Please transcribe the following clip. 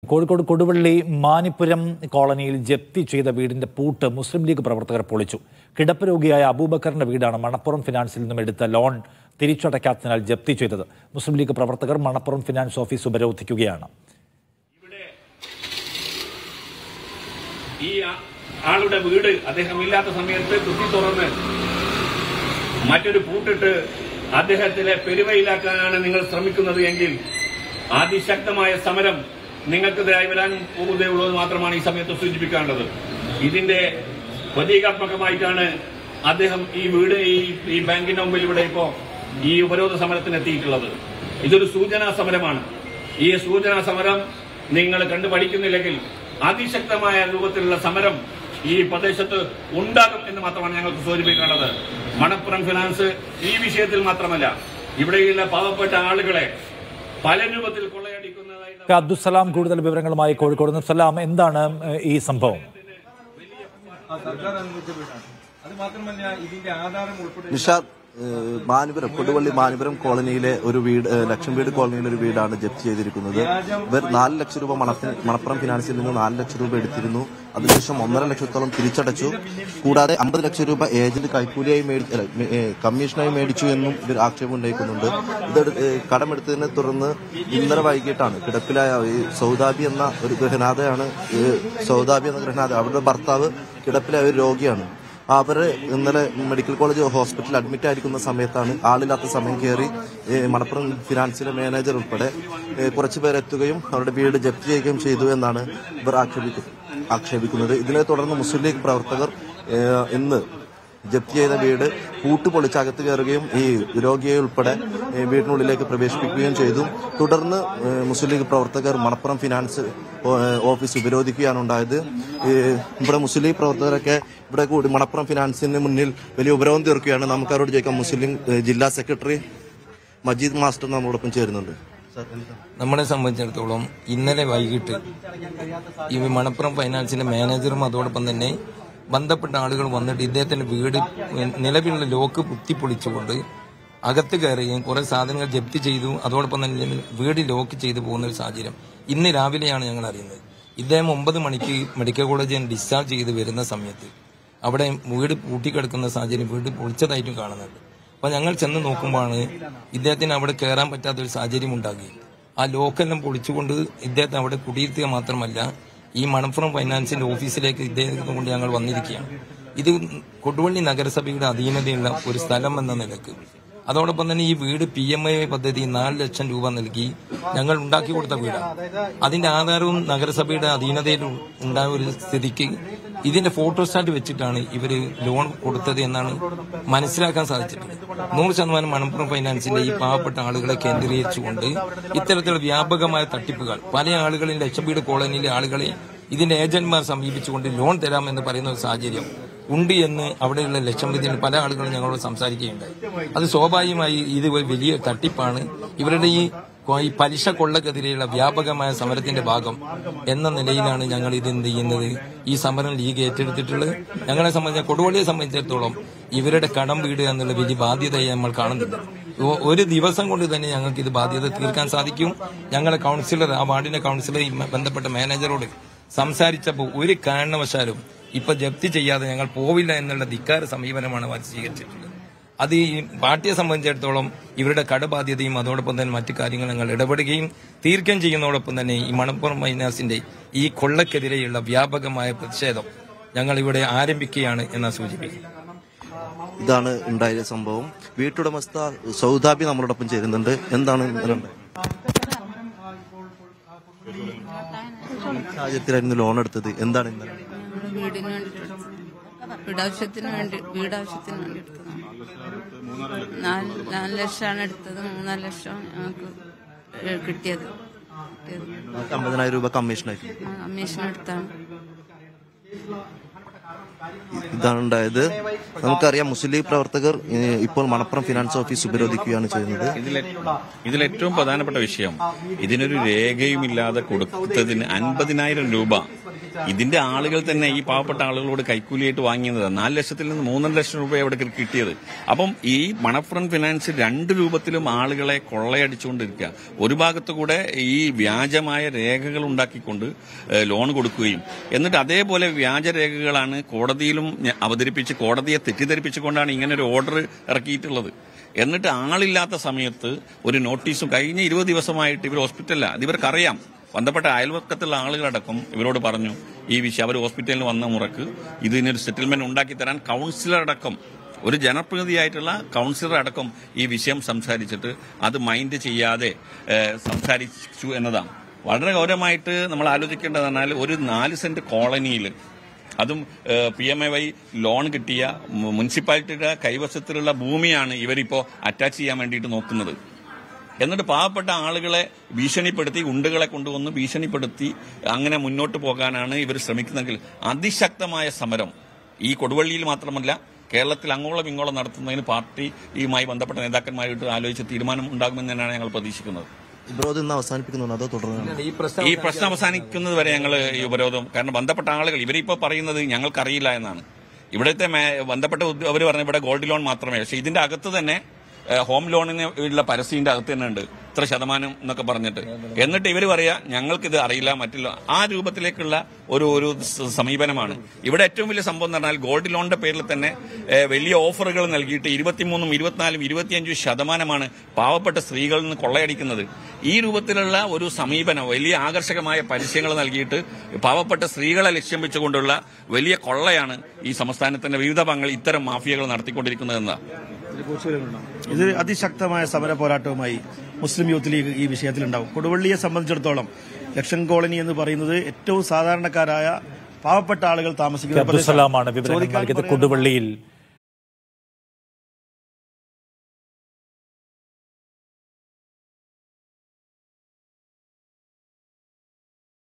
കോഴിക്കോട് കൊടുവള്ളി മാനിപ്പുരം കോളനിയിൽ ജപ്തി ചെയ്ത വീടിന്റെ പൂട്ട് മുസ്ലിം ലീഗ് പ്രവർത്തകർ പൊളിച്ചു കിടപ്പ് രോഗിയായ അബൂബക്കറിന്റെ വീടാണ് മണപ്പുറം ഫിനാൻസിൽ നിന്നും എടുത്ത ലോൺ തിരിച്ചടയ്ക്കാത്തതിനാൽ ജപ്തി ചെയ്തത് മുസ്ലിം ലീഗ് പ്രവർത്തകർ മണപ്പുറം ഫിനാൻസ് ഓഫീസ് ഉപരോധിക്കുകയാണ് ഈ ആ- ആളുടെ വീട് അദ്ദേഹം ഇല്ലാത്ത സമയത്ത് കുത്തി തുറന്ന് മറ്റൊരു പൂട്ടിട്ട് അദ്ദേഹത്തിലെ പെരുവയിലാക്കാനാണ് നിങ്ങൾ ശ്രമിക്കുന്നത് എങ്കിൽ അതിശക്തമായ സമരം നിങ്ങൾക്കെതിരായി വരാൻ പോകുന്നതേ ഉള്ളൂ എന്ന് മാത്രമാണ് ഈ സമയത്ത് സൂചിപ്പിക്കേണ്ടത് ഇതിന്റെ പ്രതീകാത്മകമായിട്ടാണ് അദ്ദേഹം ഈ വീട് ഈ ഈ ബാങ്കിന്റെ മുമ്പിൽ ഇവിടെ ഇപ്പോ ഈ ഉപരോധ സമരത്തിന് എത്തിയിട്ടുള്ളത് ഇതൊരു സൂചനാ സമരമാണ് ഈ സൂചനാ സമരം നിങ്ങൾ കണ്ടു പഠിക്കുന്നില്ലെങ്കിൽ അതിശക്തമായ രൂപത്തിലുള്ള സമരം ഈ പ്രദേശത്ത് ഉണ്ടാകും എന്ന് മാത്രമാണ് ഞങ്ങൾക്ക് സൂചിപ്പിക്കേണ്ടത് മണപ്പുറം ഫിനാൻസ് ഈ വിഷയത്തിൽ മാത്രമല്ല ഇവിടെയുള്ള പാവപ്പെട്ട ആളുകളെ പല രൂപത്തിൽ കൊള്ളയടിക്കുന്നതായിട്ട് അബ്ദുസലാം കൂടുതൽ വിവരങ്ങളുമായി കോഴിക്കോട് നിന്ന് സലാം എന്താണ് ഏഹ്, ഈ സംഭവം ആ സർക്കാർ അനുവദിച്ച വീടാണ് അത് മാത്രമല്ല ഇതിന്റെ ആധാരം ഉൾപ്പെടെ നിഷാദ് ഏഹ്, മാനുപുരം കൊടുവള്ളി മാനുപുരം കോളനിയിലെ ഒരു വീട് ഏഹ്, ലക്ഷം വീട് കോളനിയിലെ ഒരു വീടാണ് ജപ്തി ചെയ്തിരിക്കുന്നത് ഇവർ നാല് ലക്ഷം രൂപ മണപ്പ- മണപ്പുറം ഫിനാൻസിൽ നിന്ന് നാല് ലക്ഷം രൂപ എടുത്തിരുന്നു അതിനുശേഷം ഒന്നര ലക്ഷത്തോളം തിരിച്ചടച്ചു കൂടാതെ അമ്പത് ലക്ഷം രൂപ ഏജന്റ് കൈക്കൂലിയായി മേടി- അല്ല, മേ- ഏഹ്, കമ്മീഷനായി മേടിച്ചു എന്നും ഇവർ ആക്ഷേപം ഉന്നയിക്കുന്നുണ്ട് ഇത് കടമെടുത്തതിനെ തുടർന്ന് ഇന്നലെ വൈകിട്ടാണ് കിടപ്പിലായ ഈ സൗദാബി എന്ന ഒരു ഗൃഹനാഥയാണ് ഈ സൗദാബി എന്ന ഗൃഹനാഥ അവരുടെ ഭർത്താവ് കിടപ്പിലായ ഒരു രോഗിയാണ് അവര് ഇന്നലെ മെഡിക്കൽ കോളേജ് ഹോസ്പിറ്റലിൽ അഡ്മിറ്റ് ആയിരിക്കുന്ന സമയത്താണ് ആളില്ലാത്ത സമയം കയറി ഏ, മണപ്പുറം ഫിനാൻസിലെ മാനേജർ ഉൾപ്പെടെ ഏ, കുറച്ചു പേർ എത്തുകയും അവരുടെ വീട് ജപ്തി ചെയ്യുകയും ചെയ്തു എന്നാണ് ഇവർ ആക്ഷേപിക്കുന്നത് ആക്ഷേപിക്കുന്നത് ഇതിനെ തുടർന്ന് മുസ്ലിം ലീഗ് പ്രവർത്തകർ ഏ, ഇന്ന് ജപ്തി ചെയ്ത വീട് പൂട്ട് പൊളിച്ചകത്ത് കയറുകയും ഈ രോഗിയെ ഉൾപ്പെടെ ഏ, വീടിനുള്ളിലേക്ക് പ്രവേശിപ്പിക്കുകയും ചെയ്തു തുടർന്ന് ഏ, മുസ്ലിം ലീഗ് പ്രവർത്തകർ മണപ്പുറം ഫിനാൻസ് ഓ- ഏ, ഓഫീസ് ഉപരോധിക്കുകയാണ് ഉണ്ടായത് ഈ ഇവിടെ മുസ്ലിം ലീഗ് പ്രവർത്തകരൊക്കെ ഇവിടെ കൂടി മണപ്പുറം ഫിനാൻസിന് മുന്നിൽ വലിയ ഉപരോധം തീർക്കുകയാണ് നമുക്ക് അവരോട് ചോദിക്കാം മുസ്ലിം ഏ, ജില്ലാ സെക്രട്ടറി മജീദ് മാസ്റ്റർ നമ്മളോടൊപ്പം ചേരുന്നുണ്ട് സാർ, എന്താണ്? നമ്മളെ സംബന്ധിച്ചിടത്തോളം ഇന്നലെ വൈകിട്ട് ഈ മണപ്പുറം ഫൈനാൻസിന്റെ മാനേജറും അതോടൊപ്പം തന്നെ ബന്ധപ്പെട്ട ആളുകൾ വന്നിട്ട് ഇദ്ദേഹത്തിന്റെ വീട് നിലവിലുള്ള ലോക്ക് കുത്തിപ്പൊളിച്ചുകൊണ്ട് അകത്ത് കയറുകയും കുറെ സാധനങ്ങൾ ജപ്തി ചെയ്തു അതോടൊപ്പം തന്നെ വീട് ലോക്ക് ചെയ്തു പോകുന്ന ഒരു സാഹചര്യം ഇന്ന് രാവിലെയാണ് ഞങ്ങൾ അറിയുന്നത് ഇദ്ദേഹം ഒമ്പത് മണിക്ക് മെഡിക്കൽ കോളേജിൽ നിന്ന് ഡിസ്ചാർജ് ചെയ്ത് വരുന്ന സമയത്ത് അവിടെ വീട് പൂട്ടിക്കിടക്കുന്ന സാഹചര്യം വീട് പൊളിച്ചതായിട്ടും കാണുന്നുണ്ട് അപ്പൊ ഞങ്ങൾ ചെന്ന് നോക്കുമ്പോഴാണ് ഇദ്ദേഹത്തിന് അവിടെ കയറാൻ പറ്റാത്ത ഒരു സാഹചര്യം ഉണ്ടാകുകയും ആ ലോക്കെല്ലാം പൊളിച്ചുകൊണ്ട് ഇദ്ദേഹത്തെ അവിടെ കുടിയിരുത്തുക മാത്രമല്ല ഈ മണപ്പുറം ഫൈനാൻസിന്റെ ഓഫീസിലേക്ക് ഇദ്ദേഹത്തെ കൊണ്ട് ഞങ്ങൾ വന്നിരിക്കുകയാണ് ഇത് കൊടുവള്ളി നഗരസഭയുടെ അധീനതയുള്ള ഒരു സ്ഥലം എന്ന നിലക്ക് അതോടൊപ്പം തന്നെ ഈ വീട് പി എം ഐ പദ്ധതി നാല് ലക്ഷം രൂപ നൽകി ഞങ്ങൾ ഉണ്ടാക്കി കൊടുത്ത വീടാണ് അതിന്റെ ആധാരവും നഗരസഭയുടെ അധീനതയിൽ ഉണ്ടായ ഒരു സ്ഥിതിക്ക് ഇതിന്റെ ഫോട്ടോസ്റ്റാറ്റ് വെച്ചിട്ടാണ് ഇവര് ലോൺ കൊടുത്തത് എന്നാണ് മനസ്സിലാക്കാൻ സാധിച്ചിട്ടുള്ളത് നൂറ് ശതമാനം മണപ്പുറം ഫൈനാൻസിന്റെ ഈ പാവപ്പെട്ട ആളുകളെ കേന്ദ്രീകരിച്ചുകൊണ്ട് ഇത്തരത്തിലുള്ള വ്യാപകമായ തട്ടിപ്പുകൾ പല ആളുകളും ലക്ഷം വീട് കോളനിയിലെ ആളുകളെ ഇതിന്റെ ഏജന്റ്മാർ സമീപിച്ചുകൊണ്ട് ലോൺ തരാമെന്ന് പറയുന്ന ഒരു സാഹചര്യം ഉണ്ട് എന്ന് അവിടെയുള്ള ലക്ഷം വീതിയിൽ പല ആളുകളും ഞങ്ങളോട് സംസാരിക്കുകയുണ്ടായി അത് സ്വാഭാവികമായി ഇത് ഒരു വലിയ തട്ടിപ്പാണ് ഇവരുടെ ഈ കൊ- ഈ പലിശ കൊള്ളക്കെതിരെയുള്ള വ്യാപകമായ സമരത്തിന്റെ ഭാഗം എന്ന നിലയിലാണ് ഞങ്ങൾ ഇത് എന്ത് ചെയ്യുന്നത് ഈ സമരം ലീഗ് ഏറ്റെടുത്തിട്ടുള്ളത് ഞങ്ങളെ സംബന്ധിച്ച കൊടുവള്ളിയെ സംബന്ധിച്ചിടത്തോളം ഇവരുടെ കടം വീട് എന്നുള്ള വലിയ ബാധ്യതയെ നമ്മൾ കാണുന്നുണ്ട് ഒ- ഒരു ദിവസം കൊണ്ട് തന്നെ ഞങ്ങൾക്ക് ഇത് ബാധ്യത തീർക്കാൻ സാധിക്കും ഞങ്ങളെ കൗൺസിലർ ആ വാർഡിന്റെ കൗൺസിലർ ഈ ബന്ധപ്പെട്ട മാനേജറോട് സംസാരിച്ചപ്പോൾ ഒരു കാരണവശാലും ഇപ്പൊ ജപ്തി ചെയ്യാതെ ഞങ്ങൾ പോവില്ല എന്നുള്ള ധിക്കാര സമീപനമാണ് അവർ സ്വീകരിച്ചിട്ടുള്ളത് അത് ഈ പാർട്ടിയെ സംബന്ധിച്ചിടത്തോളം ഇവരുടെ കടബാധ്യതയും അതോടൊപ്പം തന്നെ മറ്റു കാര്യങ്ങൾ ഞങ്ങൾ ഇടപെടുകയും തീർക്കുകയും ചെയ്യുന്നതോടൊപ്പം തന്നെ ഈ മണപ്പുറം മൈനാസിന്റെ ഈ കൊള്ളക്കെതിരെയുള്ള വ്യാപകമായ പ്രതിഷേധം ഞങ്ങൾ ഇവിടെ ആരംഭിക്കുകയാണ് എന്നാ സൂചിപ്പിക്കുന്നത് ഇതാണ് ഉണ്ടായ സംഭവം വീട്ടുടമസ്ഥ സൗദാബി നമ്മളോടൊപ്പം ചേരുന്നുണ്ട് എന്താണ് ഇന്നലെ ഉണ്ടായത്? സാഹചര്യത്തിലായിരുന്നു ലോൺ എടുത്തത് എന്താണ് ഇന്നലെ നമ്മള് വീടിന് വേണ്ടിട്ട് എടുത്തത്. വീടാവശ്യത്തിന് വേണ്ടി വീടാവശ്യത്തിന് വേണ്ടി എടുത്തതാണ് നാല് നാല് ലക്ഷമാണ് എടുത്തത് മൂന്നര ലക്ഷം ഞങ്ങൾക്ക് ഏ- കിട്ടിയത് കിട്ടിയത് അമ്പതിനായിരം രൂപ കമ്മീഷനായി ആ, കമ്മീഷൻ എടുത്താണ് ഇതാണ് ഉണ്ടായത് നമുക്കറിയാം മുസ്ലിം ലീഗ് പ്രവർത്തകർ ഏഹ്, ഇപ്പോൾ മണപ്പുറം ഫിനാൻസ് ഓഫീസ് ഉപരോധിക്കുകയാണ് ചെയ്യുന്നത് ഇതിലെ ഇതിലേറ്റവും പ്രധാനപ്പെട്ട വിഷയം ഇതിനൊരു രേഖയുമില്ലാതെ കൊടുത്തതിന് അൻപതിനായിരം രൂപ ഇതിന്റെ ആളുകൾ തന്നെ ഈ പാവപ്പെട്ട ആളുകളോട് കൈക്കൂലിയായിട്ട് വാങ്ങിയത് നാല് ലക്ഷത്തിൽ നിന്ന് മൂന്നര ലക്ഷം രൂപ അവിടെ കിട്ടിയത് അപ്പം ഈ മണപ്പുറം ഫിനാൻസ് രണ്ട് രൂപത്തിലും ആളുകളെ കൊള്ളയടിച്ചുകൊണ്ടിരിക്കുക ഒരു ഭാഗത്തു കൂടെ ഈ വ്യാജമായ രേഖകൾ ഉണ്ടാക്കിക്കൊണ്ട് ഏഹ്, ലോൺ കൊടുക്കുകയും എന്നിട്ട് അതേപോലെ വ്യാജരേഖകളാണ് കോടതിയിലും ഞ- അവതരിപ്പിച്ച് കോടതിയെ തെറ്റിദ്ധരിപ്പിച്ചുകൊണ്ടാണ് ഇങ്ങനെ ഒരു ഓർഡർ ഇറക്കിയിട്ടുള്ളത് എന്നിട്ട് ആളില്ലാത്ത സമയത്ത് ഒരു നോട്ടീസും കഴിഞ്ഞ ഇരുപത് ദിവസമായിട്ട് ഇവർ ഹോസ്പിറ്റലില്ല അത് ഇവർക്കറിയാം ബന്ധപ്പെട്ട അയൽവക്കത്തുള്ള ആളുകളടക്കം ഇവരോട് പറഞ്ഞു ഈ വിഷയം അവർ ഹോസ്പിറ്റലിൽ വന്ന മുറക്ക് ഇതിനൊരു സെറ്റിൽമെന്റ് ഉണ്ടാക്കി തരാൻ കൗൺസിലർ അടക്കം ഒരു ജനപ്രതിനിധിയായിട്ടുള്ള കൗൺസിലർ അടക്കം ഈ വിഷയം സംസാരിച്ചിട്ട് അത് മൈൻഡ് ചെയ്യാതെ ഏഹ്, സംസാരിച്ചു എന്നതാണ് വളരെ ഗൗരവമായിട്ട് നമ്മൾ ആലോചിക്കേണ്ടത് പറഞ്ഞാൽ ഒരു നാല് സെന്റ് കോളനിയിൽ അതും P M A Y loan കിട്ടിയ മു- മുനിസിപ്പാലിറ്റിയുടെ കൈവശത്തിലുള്ള ഭൂമിയാണ് ഇവരിപ്പോ അറ്റാച്ച് ചെയ്യാൻ വേണ്ടിയിട്ട് നോക്കുന്നത് എന്നിട്ട് പാവപ്പെട്ട ആളുകളെ ഭീഷണിപ്പെടുത്തി ഉണ്ടുകളെ കൊണ്ടുവന്ന് ഭീഷണിപ്പെടുത്തി അങ്ങനെ മുന്നോട്ട് പോകാനാണ് ഇവർ ശ്രമിക്കുന്നതെങ്കിൽ അതിശക്തമായ സമരം ഈ കൊടുവള്ളിയിൽ മാത്രമല്ല കേരളത്തിൽ അങ്ങോളം ഇങ്ങോളം നടത്തുന്നതിന് പാർട്ടിയുമായി ബന്ധപ്പെട്ട നേതാക്കന്മാരായിട്ട് ആലോചിച്ച് തീരുമാനം ഉണ്ടാകുമെന്ന് തന്നെയാണ് ഞങ്ങൾ പ്രതീക്ഷിക്കുന്നത് ഉപരോധം ഇന്ന് അവസാനിപ്പിക്കുന്നുണ്ട് അതോ തുടർന്ന് ഈ പ്രശ്നം ഈ പ്രശ്നം അവസാനിക്കുന്നത് വരെ ഞങ്ങൾ ഈ ഉപരോധം കാരണം ബന്ധപ്പെട്ട ആളുകൾ ഇവരിപ്പോ പറയുന്നത് ഞങ്ങൾക്കറിയില്ല എന്നാണ് ഇവിടുത്തെ മേ- ബന്ധപ്പെട്ട അവർ പറഞ്ഞ ഇവിടെ ഗോൾഡ് ലോൺ മാത്രമേ പക്ഷെ ഇതിന്റെ അകത്ത് തന്നെ ഏഹ്, ഹോം ലോണിന് ഉള്ള പരസ്യത്തിന്റെ അകത്ത് തന്നെ ഉണ്ട് ഇത്ര ശതമാനം എന്നൊക്കെ പറഞ്ഞിട്ട് എന്നിട്ട് ഇവർ പറയാ ഞങ്ങൾക്കിത് അറിയില്ല മറ്റില്ല ആ രൂപത്തിലേക്കുള്ള ഒരു ഒരു സ- സമീപനമാണ് ഇവിടെ ഏറ്റവും വലിയ സംഭവം എന്ന് പറഞ്ഞാൽ ഗോൾഡ് ലോണിന്റെ പേരിൽ തന്നെ ഏഹ്, വലിയ ഓഫറുകൾ നൽകിയിട്ട് ഇരുപത്തിമൂന്നും ഇരുപത്തിനാലും ഇരുപത്തിയഞ്ചും ശതമാനമാണ് പാവപ്പെട്ട സ്ത്രീകളിൽ നിന്ന് കൊള്ളയടിക്കുന്നത് ഈ രൂപത്തിലുള്ള ഒരു സമീപനം വലിയ ആകർഷകമായ പരസ്യങ്ങൾ നൽകിയിട്ട് പാവപ്പെട്ട സ്ത്രീകളെ ലക്ഷ്യം വെച്ചുകൊണ്ടുള്ള വലിയ കൊള്ളയാണ് ഈ സംസ്ഥാനത്തിന്റെ വിവിധ ഭാഗങ്ങളിൽ ഇത്തരം മാഫിയകൾ നടത്തിക്കൊണ്ടിരിക്കുന്നതെന്നാണ് ഇത് അതിശക്തമായ സമര പോരാട്ടവുമായി മുസ്ലിം യൂത്ത് ലീഗ് ഈ വിഷയത്തിലുണ്ടാവും കൊടുവള്ളിയെ സംബന്ധിച്ചിടത്തോളം ലക്ഷൻ കോളനി എന്ന് പറയുന്നത് ഏറ്റവും സാധാരണക്കാരായ പാവപ്പെട്ട ആളുകൾ താമസിക്കുന്ന അബ്ദുസലാമാണ് പ്രദേശമാണ്. വിവരങ്ങൾ ചോദിക്കാൻ നൽകിയത് പറയാൻ- കൊടുവള്ളിയിൽ